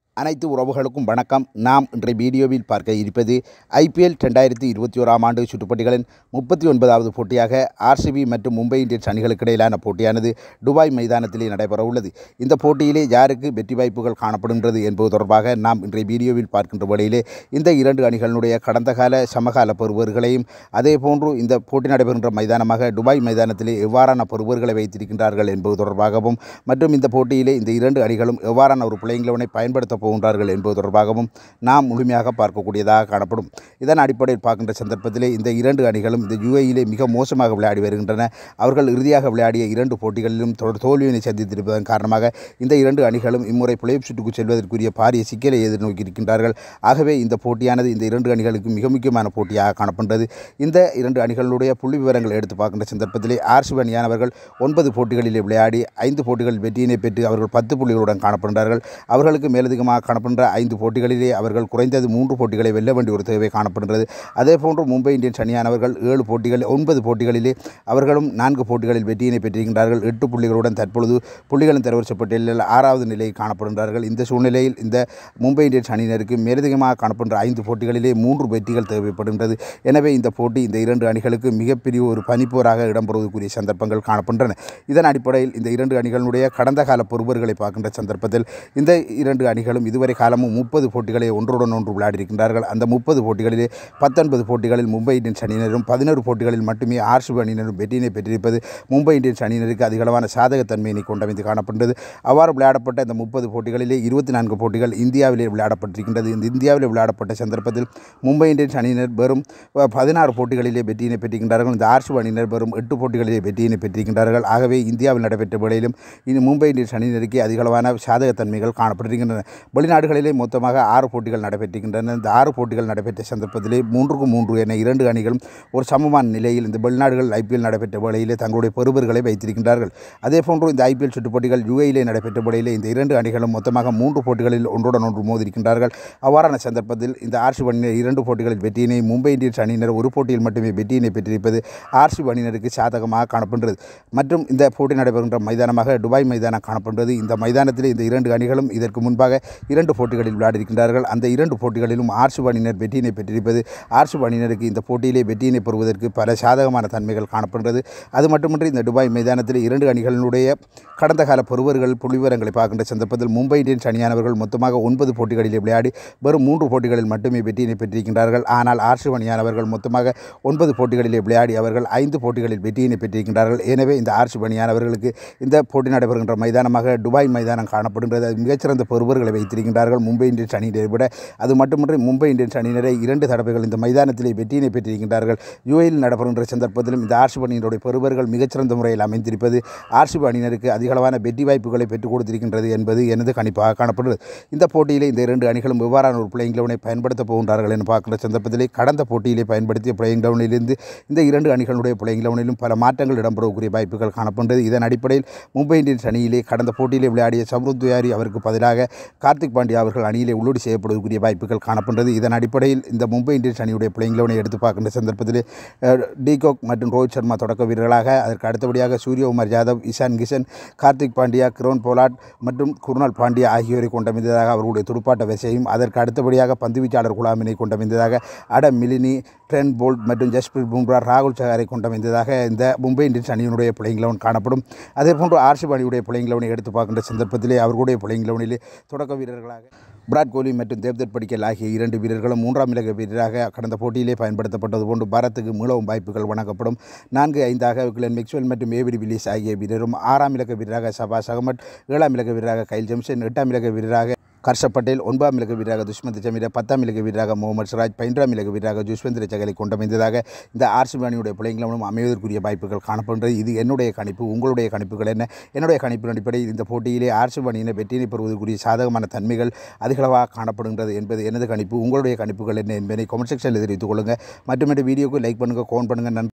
அனைத்து உறவுகளுக்கும் வணக்கம் நாம் இன்றைய வீடியோவில் பார்க்க இருப்பது ஐபிஎல் ரெண்டாயிரத்தி இருபத்தி ஓராம் ஆண்டு சுற்றுப்பட்டிகளின் முப்பத்தி ஒன்பதாவது போட்டியாக ஆர்சிபி மற்றும் மும்பை இந்தியன்ஸ் அணிகளுக்கு இடையிலான போட்டியானது துபாய் மைதானத்திலே நடைபெற உள்ளது இந்த போட்டியிலே யாருக்கு வெற்றி வாய்ப்புகள் காணப்படுகின்றது என்பது தொடர்பாக நாம் இன்றைய வீடியோவில் பார்க்கின்ற வேளையிலே இந்த இரண்டு அணிகளினுடைய கடந்த கால சமகால பெறுவர்களையும் அதே போன்று இந்த போட்டி நடைபெறுகின்ற மைதானமாக துபாய் மைதானத்திலே எவ்வாறான பெறுவர்களை வைத்திருக்கின்றார்கள் என்பது தொடர்பாகவும் மற்றும் இந்த போட்டியிலே இந்த இரண்டு அணிகளும் எவ்வாறான ஒரு பிள்ளைங்களவனை பயன்படுத்த போகின்றார்கள் என்பது தொடர்பாகவும் நாம் முழுமையாக பார்க்கக்கூடியதாக காணப்படும் இதன் அடிப்படையில் பார்க்கின்ற சந்தர்ப்பத்திலே இந்த இரண்டு அணிகளும் இந்த யுஏயிலே மிக மோசமாக விளையாடி வருகின்றன அவர்கள் இறுதியாக விளையாடிய இரண்டு போட்டிகளிலும் தொடர் தோல்வியினை சந்தித்திருப்பதன் காரணமாக இந்த இரண்டு அணிகளும் இம்முறை பிளேப் சுற்றுக்கு செல்வதற்குரிய பாரிய சிக்கலை எதிர்நோக்கி இருக்கின்றார்கள் ஆகவே இந்த போட்டியானது இந்த இரண்டு அணிகளுக்கு மிக முக்கியமான போட்டியாக காணப்படுகிறது இந்த இரண்டு அணிகளுடைய புள்ளி விவரங்களை எடுத்து பார்க்கின்ற சந்தர்ப்பத்திலே ஆர்சிபி அணியானவர்கள் ஒன்பது போட்டிகளிலே விளையாடி ஐந்து போட்டிகள் வெற்றியினை பெற்று அவர்கள் பத்து புள்ளிகளுடன் காணப்படுகிறார்கள் அவர்களுக்கு மேலதிகமாக காணப்படுகின்ற ஐந்து போட்டிகளிலே அவர்கள் குறைந்தது மூன்று போட்டிகளை வெல்ல வேண்டிய ஒரு தேவை காணப்படுகிறது அதே போன்று மும்பை இந்தியன்ஸ் அணியானவர்கள் ஏழு போட்டிகள் ஒன்பது போட்டிகளிலே அவர்களும் நான்கு போட்டிகளில் வெற்றியினை பெற்றிருக்கின்றார்கள் எட்டு புள்ளிகளுடன் தற்பொழுது புள்ளிகளின் தரவரிசை பட்டியலில் ஆறாவது நிலையில் காணப்படுகின்றார்கள் இந்த சூழ்நிலையில் இந்த மும்பை இந்தியன்ஸ் அணியினருக்கு மேலதிகமாக காணப்படுகின்ற ஐந்து போட்டிகளிலே மூன்று வெற்றிகள் தேவைப்படுகின்றது எனவே இந்த போட்டி இந்த இரண்டு அணிகளுக்கு மிகப்பெரிய ஒரு பனிப்போராக இடம்பெறுவதற்குரிய சந்தர்ப்பங்கள் காணப்படுகின்றன இதன் அடிப்படையில் இந்த இரண்டு அணிகளுடைய கடந்த கால பொறுப்பர்களை பார்க்கின்ற சந்தர்ப்பத்தில் இந்த இரண்டு அணிகளும் இதுவரை காலமும் முப்பது போட்டிகளை ஒன்றுடன் ஒன்று விளையாடியிருக்கின்றார்கள் அந்த முப்பது போட்டிகளிலே பத்தொன்பது போட்டிகளில் மும்பை இந்தியன்ஸ் அணியினரும் பதினோரு போட்டிகளில் மட்டுமே ஆர்சிபி அணியினரும் வெற்றியினை பெற்றிருப்பது மும்பை இந்தியன்ஸ் அணியினருக்கு அதிகளவான சாதகத்தன்மையினை கொண்டமைந்து காணப்படுகிறது அவ்வாறு விளையாடப்பட்ட இந்த முப்பது போட்டிகளிலே இருபத்தி நான்கு போட்டிகள் இந்தியாவிலே விளையாடப்பட்டிருக்கின்றது இந்த இந்தியாவில் விளையாடப்பட்ட சந்தர்ப்பத்தில் மும்பை இந்தியன்ஸ் அணியினர் வெறும் பதினாறு போட்டிகளிலே வெற்றியினை பெற்றிருக்கின்றார்கள் இந்த ஆர்சிபி அணியினர் வெறும் எட்டு போட்டிகளிலே வெற்றியினை பெற்றிருக்கின்றார்கள் ஆகவே இந்தியாவில் நடைபெற்ற வேளையிலும் இந்த மும்பை இந்தியன்ஸ் அணியினருக்கு அதிகளவான சாதகத்தன்மைகள் காணப்படுகின்றன வெளிநாடுகளிலே மொத்தமாக ஆறு போட்டிகள் நடைபெற்றிருக்கின்றன இந்த ஆறு போட்டிகள் நடைபெற்ற சந்தர்ப்பத்திலே மூன்றுக்கு மூன்று என இரண்டு அணிகளும் ஒரு சமமான நிலையில் இந்த வெளிநாடுகள் ஐபிஎல் நடைபெற்ற வேளையிலே தங்களுடைய பெறுபர்களை வைத்திருக்கின்றார்கள் அதே போன்று இந்த ஐபிஎல் சுற்றுப் போட்டிகள் யுஏயிலே நடைபெற்ற வேளையிலே இந்த இரண்டு அணிகளும் மொத்தமாக மூன்று போட்டிகளில் ஒன்றுடன் ஒன்று மோதிருக்கின்றார்கள் அவ்வாறான சந்தர்ப்பத்தில் இந்த ஆர்சிபி அணியினர் இரண்டு போட்டிகளில் வெற்றியினை மும்பை இந்தியன்ஸ் அணியினர் ஒரு போட்டியில் மட்டுமே வெற்றியினை பெற்றிருப்பது ஆர்சிபி அணியினருக்கு சாதகமாக காணப்படுகிறது மற்றும் இந்த போட்டி நடைபெறுகின்ற மைதானமாக துபாய் மைதானம் காணப்படுகிறது இந்த மைதானத்தில் இந்த இரண்டு அணிகளும் இதற்கு முன்பாக இரண்டு போட்டிகளில் விளையாடியிருக்கின்றார்கள் அந்த இரண்டு போட்டிகளிலும் ஆர்சிபி அணியினர் வெற்றியினை பெற்றிருப்பது ஆர்சிபி அணியினருக்கு இந்த போட்டியிலே வெற்றியினை பெறுவதற்கு பல சாதகமான தன்மைகள் காணப்படுகிறது அது மட்டுமின்றி இந்த துபாய் மைதானத்தில் இரண்டு அணிகளினுடைய கடந்த கால பெறுவர்கள் புள்ளிவிவரங்களை பார்க்கின்ற சந்தர்ப்பத்தில் மும்பை இந்தியன்ஸ் அணியானவர்கள் மொத்தமாக ஒன்பது போட்டிகளில் விளையாடி வெறும் மூன்று போட்டிகளில் மட்டுமே வெற்றியினை பெற்றிருக்கின்றார்கள் ஆனால் ஆர்சிபி அணியானவர்கள் மொத்தமாக ஒன்பது போட்டிகளிலே விளையாடி அவர்கள் ஐந்து போட்டிகளில் வெற்றியினை பெற்றிருக்கின்றார்கள் எனவே இந்த ஆர்சிபி அணியானவர்களுக்கு இந்த போட்டி நடைபெறுகின்ற மைதானமாக துபாய் மைதானம் காணப்படுகிறது அது மிகச்சிறந்த பெறுவர்களை வைத்திருக்கின்றார்கள் மும்பை இந்தியன்ஸ் அணியினரை விட அது மட்டுமின்றி மும்பை இந்தியன்ஸ் அணியினரை இரண்டு தடவைகள் இந்த மைதானத்திலே வெற்றியினை பெற்றிருக்கின்றார்கள் யுஏயில் நடைபெறுகின்ற சந்தர்ப்பத்திலும் இந்த ஆர்சிபி அணியினுடைய பெறுவர்கள் மிகச்சிறந்த முறையில் அமைந்திருப்பது ஆர்சிபி அணியினருக்கு அதிகளவான வெற்றி வாய்ப்புகளை பெற்றுக் கொடுத்திருக்கின்றது என்பது எனது கணிப்பாக காணப்படுகிறது இந்த போட்டியிலே இந்த இரண்டு அணிகளும் எவ்வாறான ஒரு பிளேயிங் லெவனை பயன்படுத்த போகின்றார்கள் என்று பார்க்கின்ற சந்தர்ப்பத்திலே கடந்த போட்டியிலே பயன்படுத்திய பிளேயிங் லெவனிலிருந்து இந்த இரண்டு அணிகளுடைய பிளேயிங் லெவனிலும் பல மாற்றங்கள் இடம்பெறக்கூடிய வாய்ப்புகள் காணப்படுகிறது இதன் அடிப்படையில் மும்பை இந்தியன்ஸ் அணியிலே கடந்த போட்டியிலே விளையாடிய சம்ருத் துயாரி அவருக்கு பதிலாக கார்த்திக் பாண்டியா அவர்கள் அணியிலே உள்ளீடு செய்யப்படுவதற்குரிய வாய்ப்புகள் காணப்படுகிறது இதன் அடிப்படையில் இந்த மும்பை இந்தியன்ஸ் அணியுடைய பிளேயிங் லெவனை எடுத்து பார்க்கின்ற சந்தர்ப்பத்தில் டிகோக் மற்றும் ரோஹித் சர்மா தொடக்க வீரர்களாக அதற்கு அடுத்தபடியாக சூரியகுமார் யாதவ் இஷான் கிஷன் கார்த்திக் பாண்டியா கிரோன் போலாட் மற்றும் குருணால் பாண்டியா ஆகியோரை கொண்டமைந்ததாக அவர்களுடைய துடுப்பாட்ட வரிசையும் அதற்கு அடுத்தபடியாக பந்துவீச்சாளர் குழாமினை கொண்டமைந்ததாக அடம் மிலினி ட்ரென் போல்ட் மற்றும் ஜஸ்பிரீத் பும்ரா ராகுல் சஹாரை கொண்டமைந்ததாக இந்த மும்பை இந்தியன்ஸ் அணியினுடைய பிளேயிங் லெவன் காணப்படும் அதேபோன்று ஆர்சிபி அணியுடைய பிளேயிங் லெவனை எடுத்து பார்க்கின்ற சந்தர்ப்பத்திலே அவர்களுடைய பிளேயிங் லெவனிலே தொடக்க வீரர்களாக விராட் கோலி மற்றும் தேவ்தத் படிக்கல் ஆகிய இரண்டு வீரர்களும் மூன்றாம் இலக்க வீரராக கடந்த போட்டியிலே பயன்படுத்தப்பட்டது போன்று பாரத்துக்கு மீளவும் வாய்ப்புகள் வழங்கப்படும் நான்கு ஐந்தாக கிளன் மிக்ஸ்வெல் மற்றும் ஏவிடி வில்லிஸ் ஆகிய வீரரும் ஆறாம் இலக்க வீரராக சபாஸ் அகமட் ஏழாம் இலக்க வீரராக கைல் ஜெம்சன் எட்டாம் இலக்க வீரராக ஹர்ஷப் பட்டேல் ஒன்பதாம் இலக்க வீரராக துஷ்மந்த் ஜமீர பத்தாம் இலக்க வீரராக முகமது சிராஜ் பதினொன்றாம் இலக்க வீரராக ஜுஸ்வந்திர சகலை கொண்டமைந்ததாக இந்த ஆர்சிபி அணியுடைய பிள்ளைங்களும் அமைவதற்குரிய வாய்ப்புகள் காணப்படுகிறது இது என்னுடைய கணிப்பு உங்களுடைய கணிப்புகள் என்ன என்னுடைய கணிப்பின் அடிப்படையில் இந்த போட்டியிலே ஆர்சிபி அணியினை வெற்றியினை பெறுவதற்குரிய சாதகமான தன்மைகள் அதிகளவாக காணப்படுகின்றது என்பது எனது கணிப்பு உங்களுடைய கணிப்புகள் என்ன என்பதை கமெண்ட் செக்ஷனில் தெரிவித்துக் கொள்ளுங்கள் மற்றும் இந்த வீடியோக்கு லைக் பண்ணுங்கள் கோன் பண்ணுங்கள் நன்றி